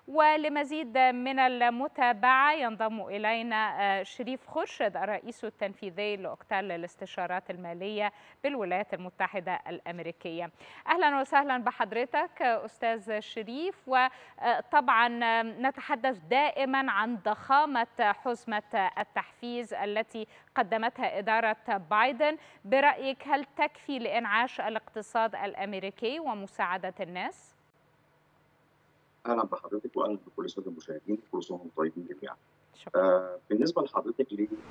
ولمزيد من المتابعة ينضم إلينا شريف خرشد الرئيس التنفيذي لأوكتال للاستشارات المالية بالولايات المتحدة الأمريكية أهلا وسهلا بحضرتك أستاذ شريف وطبعا نتحدث دائما عن ضخامة حزمة التحفيز التي قدمتها إدارة بايدن برأيك هل تكفي لإنعاش الاقتصاد الأمريكي ومساعدة الناس؟ اهلا بحضرتك واهلا بكل الساده المشاهدين كل سنه وانتم طيبين جميعا. آه بالنسبه لحضرتك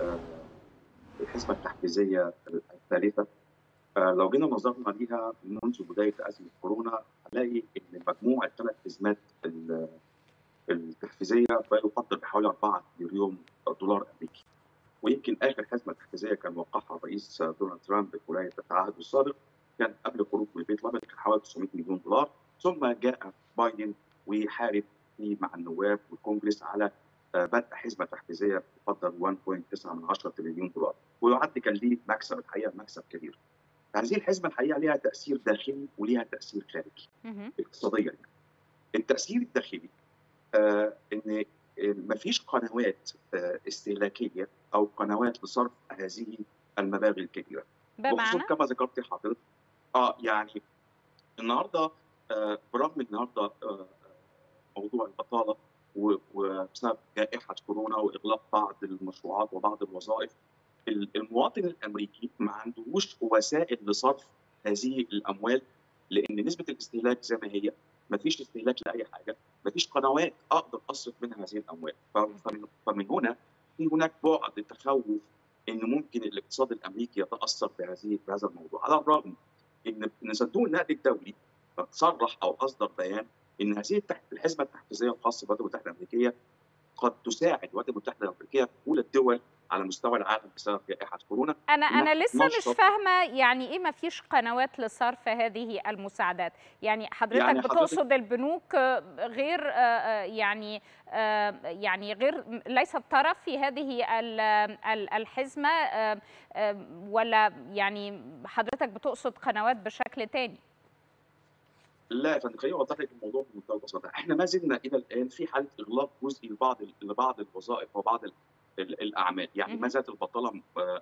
للحسبه آه التحفيزيه الثالثه آه لو جينا نظرنا ليها منذ بدايه ازمه كورونا هنلاقي ان مجموع الثلاث حزمات التحفيزيه يقدر بحوالي 4 تريليون دولار امريكي. ويمكن اخر حزمه تحفيزيه كان وقعها الرئيس دونالد ترامب في ولايه التعهد السابق كان قبل خروج من البيت الابيض كان حوالي 900 مليون دولار ثم جاء بايدن ويحارب فيه مع النواب والكونجرس على بدء حزمه تحفيزيه تقدر 1.9 تريليون دولار ويعد كان ليه مكسب الحقيقه مكسب كبير. هذه الحزمه الحقيقه لها تاثير داخلي وليها تاثير خارجي اقتصاديا يعني. التاثير الداخلي آه ان ما فيش قنوات آه استهلاكيه او قنوات لصرف هذه المبالغ الكبيره. بمعنى كما ذكرت حضرتك اه يعني النهارده آه برغم النهارده آه موضوع البطاله وبسبب جائحه كورونا واغلاق بعض المشروعات وبعض الوظائف المواطن الامريكي ما عندهوش وسائل لصرف هذه الاموال لان نسبه الاستهلاك زي ما هي ما فيش استهلاك لاي حاجه ما فيش قنوات اقدر اصرف منها هذه الاموال فمن, فمن هنا في هناك بعد تخوف ان ممكن الاقتصاد الامريكي يتاثر بهذه بهذا الموضوع على الرغم ان ان صندوق النقد الدولي صرح او اصدر بيان ان هذه الحزمه التحفيزيه الخاصه بالولايات المتحده الامريكيه قد تساعد الولايات المتحده الامريكيه اولى الدول على مستوى العالم بسبب جائحه كورونا انا انا لسه مش فاهمه يعني ايه ما فيش قنوات لصرف هذه المساعدات يعني حضرتك يعني بتقصد حضرتك البنوك غير يعني يعني غير ليست طرف في هذه الحزمه ولا يعني حضرتك بتقصد قنوات بشكل تاني لا يا فندم خليني اوضح لك الموضوع بمنتهى البساطه، احنا ما زلنا الى الان في حاله اغلاق جزئي لبعض لبعض الوظائف وبعض الاعمال، يعني ما زالت البطاله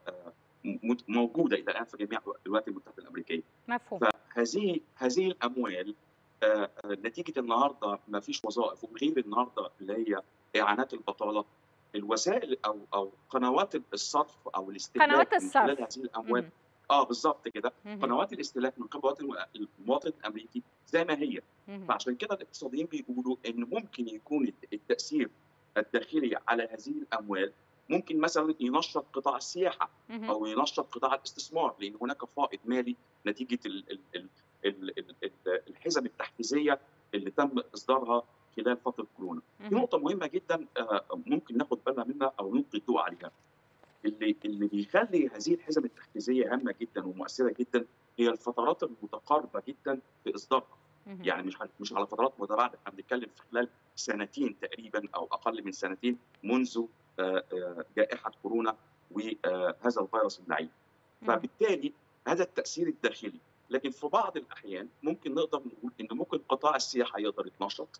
موجوده الى الان في جميع الولايات المتحده الامريكيه. مفهوم. فهذه هذه الاموال نتيجه النهارده ما فيش وظائف وغير النهارده اللي هي اعانات البطاله الوسائل او او قنوات الصرف او الاستهلاك قنوات الصرف من خلال هذه الاموال م- اه بالظبط كده قنوات الاستهلاك من قبل المواطن الامريكي زي ما هي فعشان كده الاقتصاديين بيقولوا ان ممكن يكون التاثير الداخلي على هذه الاموال ممكن مثلا ينشط قطاع السياحه او ينشط قطاع الاستثمار لان هناك فائض مالي نتيجه ال ال ال ال ال الحزم التحفيزيه اللي تم اصدارها خلال فتره كورونا. في نقطه مهمه جدا ممكن ناخد بالنا منها او نلقي الضوء عليها. اللي اللي بيخلي هذه الحزم التحفيزيه هامه جدا ومؤثره جدا هي الفترات المتقاربه جدا في اصدارها. يعني مش مش على فترات متباعده احنا بنتكلم في خلال سنتين تقريبا او اقل من سنتين منذ جائحه كورونا وهذا الفيروس اللعين. فبالتالي هذا التاثير الداخلي لكن في بعض الاحيان ممكن نقدر نقول ان ممكن قطاع السياحه يقدر يتنشط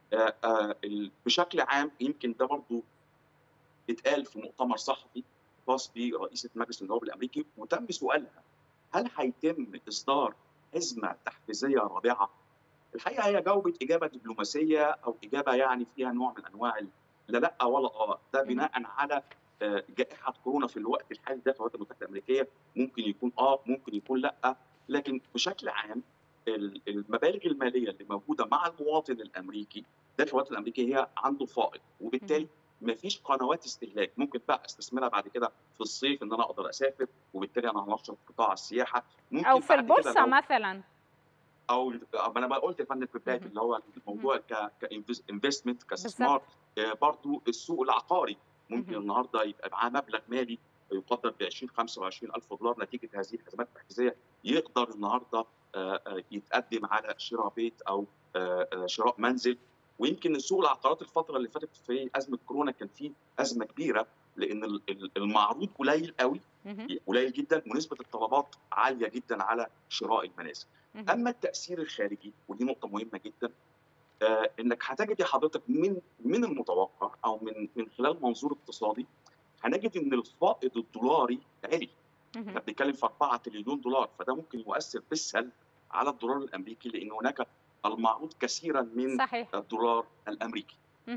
بشكل عام يمكن ده برضه اتقال في مؤتمر صحفي خاص برئيسه مجلس النواب الامريكي وتم سؤالها هل هيتم اصدار حزمه تحفيزيه رابعه؟ الحقيقه هي جاوبت اجابه دبلوماسيه او اجابه يعني فيها نوع من انواع لا لا ولا اه ده بناء على جائحه كورونا في الوقت الحالي ده في الولايات المتحده الامريكيه ممكن يكون اه ممكن يكون لا لكن بشكل عام المبالغ الماليه اللي موجوده مع المواطن الامريكي داخل الولايات الامريكيه هي عنده فائض وبالتالي ما فيش قنوات استهلاك ممكن بقى استثمرها بعد كده في الصيف ان انا اقدر اسافر وبالتالي انا هنشط قطاع السياحه ممكن او في البورصه مثلا او ما انا قلت يا فندم في بدايه اللي هو الموضوع كانفستمنت كاستثمار برضو السوق العقاري ممكن النهارده يبقى معاه مبلغ مالي يقدر ب 20 25 الف دولار نتيجه هذه الحزمات التحفيزيه يقدر النهارده يتقدم على شراء بيت او شراء منزل ويمكن السوق العقارات الفتره اللي فاتت في ازمه كورونا كان في ازمه كبيره لان المعروض قليل قوي قليل جدا ونسبه الطلبات عاليه جدا على شراء المنازل. اما التاثير الخارجي ودي نقطه مهمه جدا انك هتجد حضرتك من من المتوقع او من من خلال منظور اقتصادي هنجد ان الفائض الدولاري عالي احنا بنتكلم في 4 تريليون دولار فده ممكن يؤثر بالسلب على الدولار الامريكي لان هناك المعروض كثيرا من صحيح. الدولار الامريكي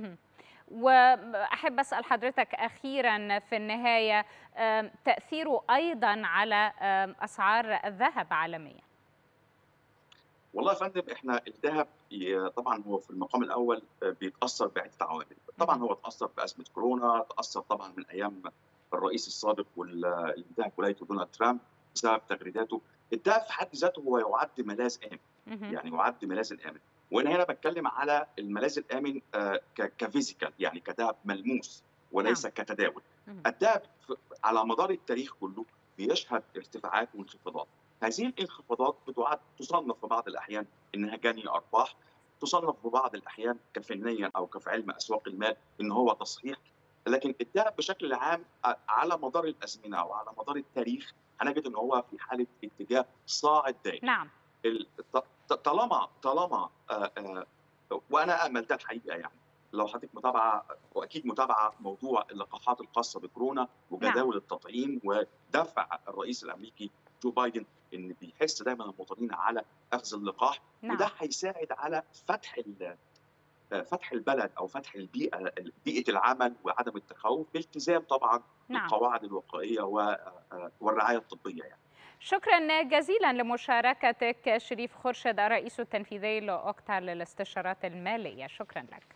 واحب اسال حضرتك اخيرا في النهايه تاثيره ايضا على اسعار الذهب عالميا والله يا فندم احنا الذهب طبعا هو في المقام الاول بيتاثر بعده عوامل طبعا هو اتاثر بازمه كورونا تاثر طبعا من ايام الرئيس السابق واللي انتهى ولايته دونالد ترامب بسبب تغريداته الذهب في حد ذاته هو يعد ملاذ امن يعني يعد ملاذ امن وانا هنا بتكلم على الملاذ الامن كفيزيكال يعني كذهب ملموس وليس نعم. كتداول الذهب على مدار التاريخ كله بيشهد ارتفاعات وانخفاضات هذه الانخفاضات بتعد تصنف في بعض الاحيان انها جني ارباح تصنف في بعض الاحيان كفنيا او كفي علم اسواق المال ان هو تصحيح لكن الذهب بشكل عام على مدار الازمنه او على مدار التاريخ هنجد ان هو في حاله اتجاه صاعد دائم نعم طالما طالما آآ آآ وانا امل ده الحقيقه يعني لو حضرتك متابعه واكيد متابعه موضوع اللقاحات الخاصه بكورونا وجداول نعم. التطعيم ودفع الرئيس الامريكي جو بايدن ان بيحس دايما المواطنين على اخذ اللقاح نعم. وده هيساعد على فتح فتح البلد او فتح البيئه بيئه العمل وعدم التخوف بالتزام طبعا نعم. بالقواعد الوقائيه والرعايه الطبيه يعني. شكرا جزيلا لمشاركتك شريف خرشد الرئيس التنفيذي لاوكتا للاستشارات الماليه شكرا لك